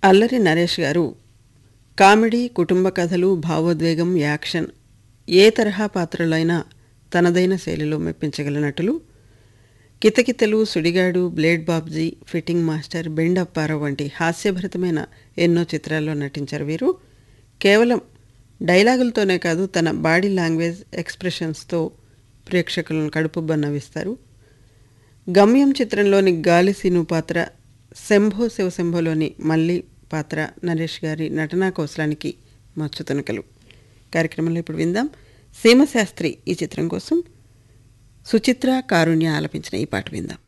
అల్లరి నరేష్ గారు కామెడీ కుటుంబ కథలు భావోద్వేగం యాక్షన్ ఏ తరహా పాత్రలైనా తనదైన శైలిలో మెప్పించగల నటులు Kithakithalu Sudigadu blade Babji fitting master Bendu Apparao వంటి హాస్యభరితమైన ఎన్నో చిత్రాల్లో నటించారు వీరు కేవలం డైలాగులతోనే కాదు తన బాడీ లాంగ్వేజ్ ఎక్స్ప్రెషన్స్తో ప్రేక్షకులను కడుపుబ్బ నవ్విస్తారు గమ్యం చిత్రంలోని గాలి సీను పాత్ర శంభో శివశంభోలోని మల్లి పాత్ర నరేష్ గారి నటనా కౌశలానికి మచ్చుతునకలు కార్యక్రమంలో ఇప్పుడు విందాం సీమశాస్త్రి ఈ చిత్రం కోసం సుచిత్ర కారుణ్య ఆలపించిన ఈ పాట విందాం